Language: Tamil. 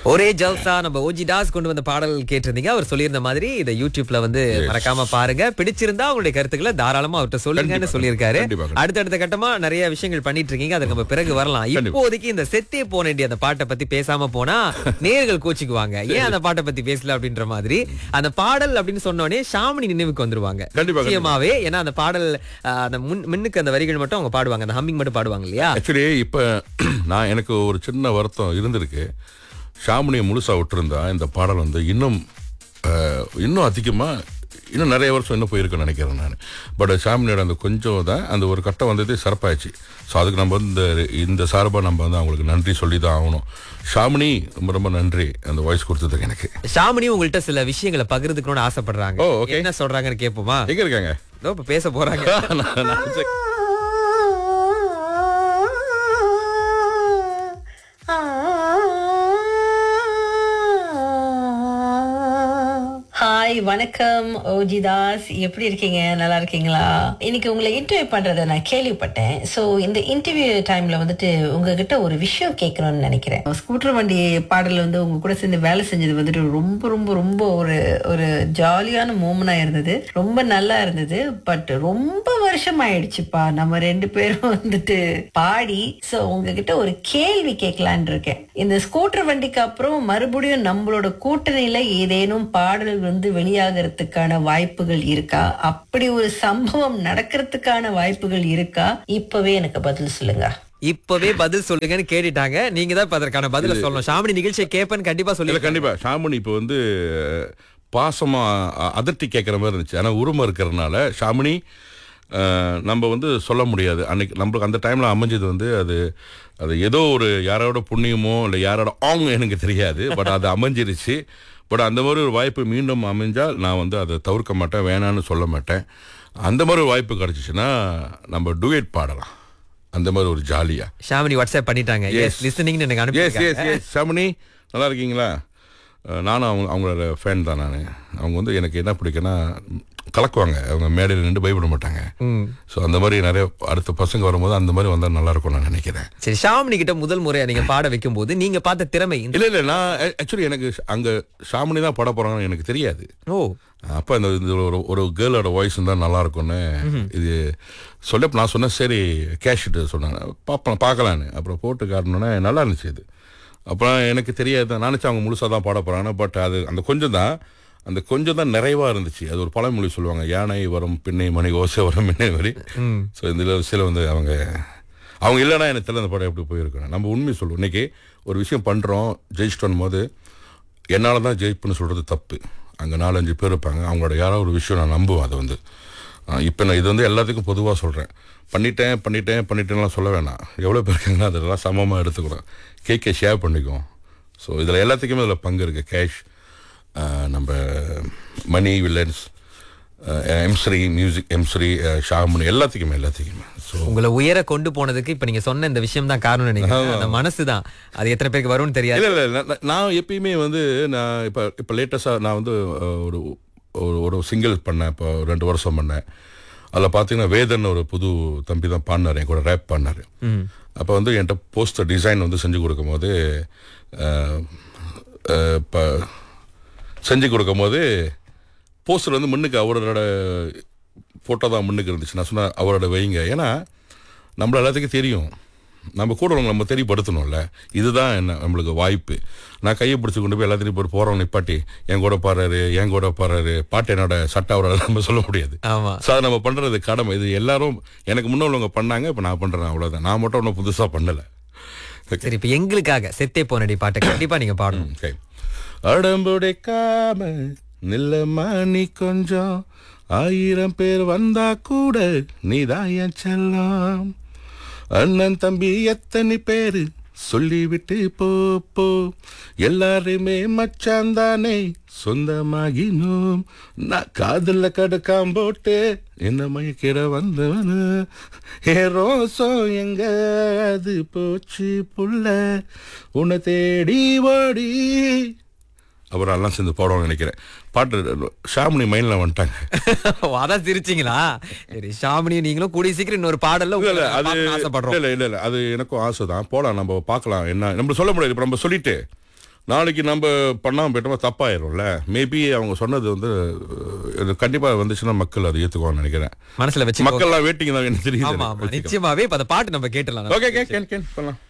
ஒரே ஜல்சா நம்ம ஓஜி தாஸ் கொண்டு வந்த பாடல் கேட்டிருந்தீங்க அவர் சொல்லியிருந்த மாதிரி இதை யூடியூப்ல வந்து மறக்காம பாருங்க பிடிச்சிருந்தா உங்களுடைய கருத்துக்களை தாராளமா அவர்கிட்ட சொல்லுங்கன்னு கண்டிப்பா. சொல்லியிருக்காரு கண்டிப்பா, கண்டிப்பா. அடுத்தடுத்த கட்டமா நிறைய விஷயங்கள் பண்ணிட்டு இருக்கீங்க அதுக்கு நம்ம பிறகு வரலாம் கண்டிப்பா. இப்போதைக்கு இந்த செத்தே போனேண்டி அந்த பாட்டை பத்தி பேசாம போனா நேர்கள் கோச்சிக்குவாங்க ஏன் அந்த பாட்டை பத்தி பேசல அப்படின்ற மாதிரி அந்த பாடல் அப்படின்னு சொன்னோடனே ஷாமினி நினைவுக்கு வந்துருவாங்க கண்டிப்பா, கண்டிப்பா. நிச்சயமாவே ஏன்னா அந்த பாடல் ஆஹ், அந்த முன் முன்னுக்கு அந்த வரிகள் மட்டும் அவங்க பாடுவாங்க அந்த ஹம்மிங் மட்டும் பாடுவாங்க இல்லையா ஆக்சுவலி இப்போ நான் எனக்கு ஒரு சின்ன வருத்தம் இருந்திருக்கு ஷாமினியை முழுசாக விட்டுருந்தா இந்த பாடல் வந்து இன்னும் அஹ், இன்னும் அதிகமாக இன்னும் நிறைய வருஷம் இன்னும் போயிருக்குன்னு நினைக்கிறேன் நான் பட் ஷாமினியோட அந்த கொஞ்சம் தான் அந்த ஒரு கட்டம் வந்தது சிறப்பாயிடுச்சு ஸோ அதுக்கு நம்ம வந்து இந்த இந்த சார்பாக நம்ம வந்து அவங்களுக்கு நன்றி சொல்லி தான் ஆகணும் ஷாமினி ரொம்ப ரொம்ப நன்றி அந்த வாய்ஸ் கொடுத்ததுக்கு எனக்கு ஷாமினி உங்கள்ட்ட சில விஷயங்களை பகிர்ந்துக்கணும்னு ஆசைப்படுறாங்க ஓ, okay. என்ன சொல்றாங்கன்னு கேட்போமா எங்கே இருக்காங்க இதோ இப்ப பேச போறாங்க நான் நான் சரி. ஹாய் வணக்கம் ஓஜிதாஸ் எப்படி இருக்கீங்க நல்லா இருக்கீங்களா இன்னைக்கு உங்களை இன்டர்வியூ பண்றதை நான் கேள்விப்பட்டேன் ஸோ இந்த இன்டர்வியூ டைம்ல வந்துட்டு உங்ககிட்ட ஒரு விஷயம் கேட்கணும்னு நினைக்கிறேன் ஸ்கூட்டர் வண்டி பாடல் வந்து உங்க கூட சேர்ந்து வேலை செஞ்சது வந்துட்டு ரொம்ப ரொம்ப ரொம்ப ஒரு ஒரு ஜாலியான மூமெண்டா இருந்தது ரொம்ப நல்லா இருந்தது பட் ரொம்ப வருஷம் ஆயிடுச்சுப்பா நம்ம ரெண்டு பேரும் வந்துட்டு பாடி ஸோ உங்ககிட்ட ஒரு கேள்வி கேட்கலான் இருக்கேன் இந்த ஸ்கூட்டர் வண்டிக்கு அப்புறம் மறுபடியும் நம்மளோட கூட்டணியில ஏதேனும் பாடல் வந்து வெளியாகிறதுக்கான வாய்ப்புகள் இருக்கா அப்படி ஒரு சம்பவம் நடக்கிறதுக்கான வாய்ப்புகள் இருக்கா இப்பவே எனக்கு பதில் சொல்லுங்க இப்பவே பதில் சொல்லுங்கன்னு கேட்டுட்டாங்க நீங்க தான் இப்ப அதற்கான பதில சொல்லணும் ஷாமினி நிகழ்ச்சியை கேப்பேன்னு கண்டிப்பா இல்ல சொல்லி கண்டிப்பா ஷாமினி இப்போ வந்து பாசமா அ- அதட்டி கேட்குற மாதிரி இருந்துச்சு ஆனால் உரிமை இருக்கிறதுனால ஷாமினி அஹ், நம்ம வந்து சொல்ல முடியாது அன்னைக்கு நம்மளுக்கு அந்த டைமில் அமைஞ்சது வந்து அது அது ஏதோ ஒரு யாரோட புண்ணியமோ இல்லை யாரோட ஆங் எனக்கு தெரியாது பட் அது அமைஞ்சிருச்சு பட் அந்த மாதிரி ஒரு வாய்ப்பு மீண்டும் அமைஞ்சால் நான் வந்து அதை தவிர்க்க மாட்டேன் வேணான்னு சொல்ல மாட்டேன் அந்த மாதிரி ஒரு வாய்ப்பு கிடச்சிச்சுன்னா நம்ம டூயட் பாடலாம் அந்த மாதிரி ஒரு ஜாலியாக ஷாமினி வாட்ஸ்அப் பண்ணிட்டாங்க எஸ் லிசனிங்னு எனக்கு எஸ் எஸ் அனுப்பி எஸ் ஷமனி நல்லா இருக்கீங்களா அஹ் நானும் அவங்க அவங்களோட ஃபேன் தான் நான் அவங்க வந்து எனக்கு என்ன பிடிக்குன்னா கலக்குவாங்க அவங்க மேடையில் நின்று பயப்பட மாட்டாங்க ஸோ அந்த மாதிரி நிறைய அடுத்த பசங்க வரும்போது அந்த மாதிரி வந்தால் நல்லா இருக்கும்னு நான் நினைக்கிறேன் சரி ஷாமினி கிட்ட முதல் முறையா நீங்க பாட வைக்கும் போது நீங்க பார்த்த திறமை இந்த- இல்லை இல்லை நான் ஆக்சுவலி எனக்கு அங்கே ஷாமினி தான் பாட போகிறாங்கன்னு எனக்கு தெரியாது ஓ அப்போ இந்த இந்த ஒரு ஒரு கேர்ளோட வாய்ஸ் தான் நல்லா இருக்கும்னு இது சொல்ல நான் சொன்னேன் சரி கேஷ்ட்டு சொன்னாங்க பார்ப்பேன் பார்க்கலான்னு அப்புறம் போட்டு காட்டணுன்னே நல்லா இருந்துச்சு இது அப்புறம் எனக்கு தெரியாது நான் நினச்சேன் அவங்க முழுசாக தான் பாட போகிறாங்க பட் அது அந்த கொஞ்சம் தான் அந்த கொஞ்சம் தான் நிறைவாக இருந்துச்சு அது ஒரு பழமொழி சொல்லுவாங்க யானை வரும் பின்னை மணி ஓசை வரும் பின்னை மாதிரி ஸோ இதில் சில வந்து அவங்க அவங்க இல்லைன்னா எனக்கு தெரியல அந்த படம் எப்படி போயிருக்கணும் நம்ம உண்மை சொல்லுவோம் இன்னைக்கு ஒரு விஷயம் பண்ணுறோம் ஜெயிச்சிட்டு போது என்னால் தான் ஜெயிப்புன்னு சொல்கிறது தப்பு அங்கே நாலஞ்சு பேர் இருப்பாங்க அவங்களோட யாரோ ஒரு விஷயம் நான் நம்புவேன் அதை வந்து இப்போ நான் இது வந்து எல்லாத்துக்கும் பொதுவாக சொல்கிறேன் பண்ணிட்டேன் பண்ணிட்டேன் பண்ணிட்டேன்லாம் சொல்ல வேணாம் எவ்வளோ பேர் இருக்காங்க அதெல்லாம் சமமாக எடுத்துக்கிறோம் கேக்கை ஷேர் பண்ணிக்குவோம் ஸோ இதில் எல்லாத்துக்குமே இதில் பங்கு இருக்குது கேஷ் நம்ம மணி வில்லன்ஸ் எம்ஸ்ரீ மியூசிக் எம்ஸ்ரீ ஷாமுன் எல்லாத்துக்குமே எல்லாத்துக்குமே ஸோ உங்களை உயர கொண்டு போனதுக்கு இப்ப நீங்க சொன்ன இந்த விஷயம் தான் காரணம் நினைக்கிறேன் அந்த மனசு தான் அது எத்தனை பேருக்கு வரும்னு தெரியாது இல்லை இல்லை நான் நான் எப்பயுமே வந்து நான் இப்போ இப்போ லேட்டஸ்டாக நான் வந்து அஹ், ஒரு ஒரு ஒரு சிங்கிள் பண்ணேன் இப்போ ரெண்டு வருஷம் பண்ணேன் அதில் பார்த்தீங்கன்னா வேதன் ஒரு புது தம்பி தான் பாடினார் என் கூட ரேப் பாடினார் அப்போ வந்து என்கிட்ட போஸ்டர் டிசைன் வந்து செஞ்சு கொடுக்கும்போது இப்போ செஞ்சு கொடுக்கும்போது போஸ்டர் வந்து முன்னுக்கு அவரோட ஃபோட்டோ தான் முன்னுக்கு இருந்துச்சு நான் சொன்னேன் அவரோட வைங்க ஏன்னா நம்மள எல்லாத்துக்கும் தெரியும் நம்ம கூட உள்ளவங்க நம்ம தெரியப்படுத்தணும்ல இதுதான் என்ன நம்மளுக்கு வாய்ப்பு நான் கையை பிடிச்சி கொண்டு போய் எல்லாத்தையும் போய் போகிறவங்க நிப்பாட்டி என் கூட பாடுறாரு என் கூட பாடுறாரு பாட்டு என்னோட சட்டை அவரோட நம்ம சொல்ல முடியாது ஆமா ஸோ அதை நம்ம பண்ணுறது கடமை இது எல்லாரும் எனக்கு முன்ன உள்ளவங்க பண்ணாங்க இப்போ நான் பண்ணுறேன் அவ்வளோதான் நான் மட்டும் ஒன்றும் புதுசாக பண்ணலை சரி இப்ப எங்களுக்காக செத்தே போனடி பாட்டை கண்டிப்பா நீங்க பாடணும் ஓகே அடம்புடைக்காம நில்லம்மா நீ கொஞ்சம் ஆயிரம் பேர் வந்தா கூட நீதான் என் செல்லம் அண்ணன் தம்பி எத்தனை பேரு சொல்லிவிட்டு போ போ எல்லாருமே மச்சான் தானே சொந்தமாகினோம் நான் காதல கடக்காம் போட்டு என்ன மயக்கிற வந்தவனு ஏ ரோசம் எங்க அது போச்சு புள்ள உன்னை தேடி ஓடி அப்புறம் எல்லாம் சேர்ந்து பாடுவாங்க நினைக்கிறேன் பாட்டு ஷாமினி மைண்டில் வந்துட்டாங்க ஓ, அதான் சிரிச்சீங்களா சரி ஷாமினி நீங்களும் கூடிய சீக்கிரம் இன்னொரு பாடல்ல இல்ல, இல்ல, உங்களை அது பார்க்கணும்னு ஆசைப்படுறோம் இல்ல இல்ல இல்ல அது எனக்கும் ஆசை தான் போலாம் நம்ம பார்க்கலாம் என்ன நம்ம சொல்ல முடியாது இப்போ நம்ம சொல்லிட்டு நாளைக்கு நம்ம பண்ணாம போயிட்டோமா தப்பாயிரும்ல மேபி அவங்க சொன்னது வந்து அஹ், இது கண்டிப்பா வந்துச்சுன்னா மக்கள் அதை ஏத்துக்குவான்னு நினைக்கிறேன் மனசுல வச்சு மக்கள் எல்லாம் வெயிட்டிங் தான் எனக்கு ஆமா ஆமா தெரியுது நிச்சயமாவே இப்ப அந்த பாட்டு நம்ம கேட்டலாம் ஓகே கேன் கேன் கேன் பண்ணலாம்